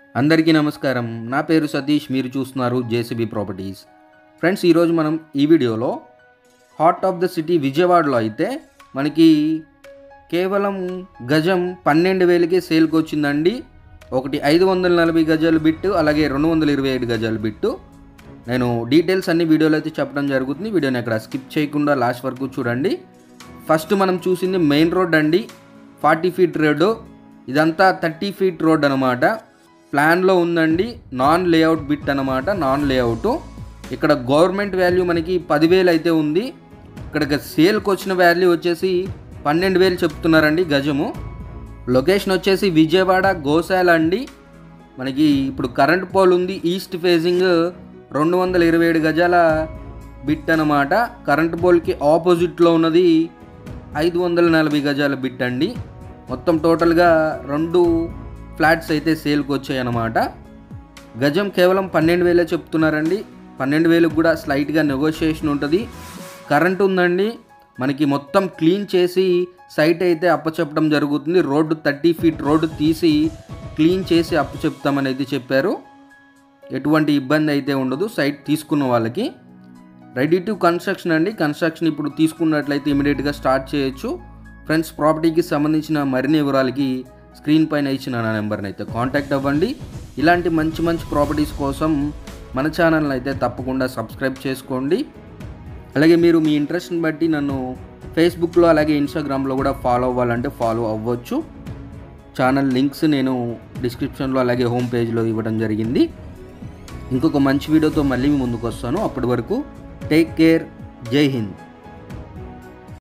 అందరికీ నమస్కారం నా పేరు సతీష్ మీరు చూస్తున్నారు జేసీబీ ప్రాపర్టీస్ ఫ్రెండ్స్ ఈరోజు మనం ఈ వీడియోలో హార్ట్ ఆఫ్ ద సిటీ విజయవాడలో అయితే మనకి కేవలం గజం పన్నెండు వేలకే సేల్కి వచ్చిందండి ఒకటి ఐదు వందల నలభై గజాలు బిట్టు అలాగే రెండు వందల ఇరవై ఐదు గజాలు బిట్టు నేను డీటెయిల్స్ అన్ని వీడియోలో అయితే చెప్పడం జరుగుతుంది వీడియోని అక్కడ స్కిప్ చేయకుండా లాస్ట్ వరకు చూడండి ఫస్ట్ మనం చూసింది మెయిన్ రోడ్ అండి ఫార్టీ ఫీట్ రోడ్డు ఇదంతా థర్టీ ఫీట్ రోడ్ అనమాట ప్లాన్లో ఉందండి నాన్ లేఅవుట్ బిట్ అనమాట నాన్ లేఅవుట్ ఇక్కడ గవర్నమెంట్ వాల్యూ మనకి పదివేలు అయితే ఉంది ఇక్కడ సేల్కి వచ్చిన వాల్యూ వచ్చేసి పన్నెండు వేలు చెప్తున్నారండి గజము లొకేషన్ వచ్చేసి విజయవాడ గోశాల అండి మనకి ఇప్పుడు కరెంట్ పోల్ ఉంది ఈస్ట్ ఫేజింగ్ రెండు వందల ఇరవై ఏడు గజాల బిట్ అనమాట కరెంట్ పోల్కి ఆపోజిట్లో ఉన్నది ఐదు వందల నలభై గజాల బిట్ అండి మొత్తం టోటల్గా రెండు ఫ్లాట్స్ అయితే సేల్కి వచ్చాయి అన్నమాట గజం కేవలం పన్నెండు వేలే చెప్తున్నారండి పన్నెండు వేలకు కూడా స్లైట్గా నెగోషియేషన్ ఉంటుంది కరెంట్ ఉందండి మనకి మొత్తం క్లీన్ చేసి సైట్ అయితే అప్పచెప్పడం జరుగుతుంది రోడ్డు థర్టీ ఫీట్ రోడ్డు తీసి క్లీన్ చేసి అప్పచెప్తామని అయితే చెప్పారు ఎటువంటి ఇబ్బంది అయితే ఉండదు సైట్ తీసుకున్న వాళ్ళకి రెడీ టు కన్స్ట్రక్షన్ అండి కన్స్ట్రక్షన్ ఇప్పుడు తీసుకున్నట్లయితే ఇమీడియట్గా స్టార్ట్ చేయొచ్చు ఫ్రెండ్స్ ప్రాపర్టీకి సంబంధించిన మరిన్ని వివరాలకి స్క్రీన్ పైన ఇచ్చిన నా నెంబర్ని అయితే కాంటాక్ట్ అవ్వండి ఇలాంటి మంచి మంచి ప్రాపర్టీస్ కోసం మన ఛానల్ని అయితే తప్పకుండా సబ్స్క్రైబ్ చేసుకోండి అలాగే మీరు మీ ఇంట్రెస్ట్ని బట్టి నన్ను ఫేస్బుక్లో అలాగే ఇన్స్టాగ్రామ్లో కూడా ఫాలో అవ్వాలంటే ఫాలో అవ్వచ్చు ఛానల్ లింక్స్ నేను డిస్క్రిప్షన్లో అలాగే హోమ్ పేజ్లో ఇవ్వడం జరిగింది ఇంకొక మంచి వీడియోతో మళ్ళీ మీ ముందుకు వస్తాను అప్పటి వరకు టేక్ కేర్ జై హింద్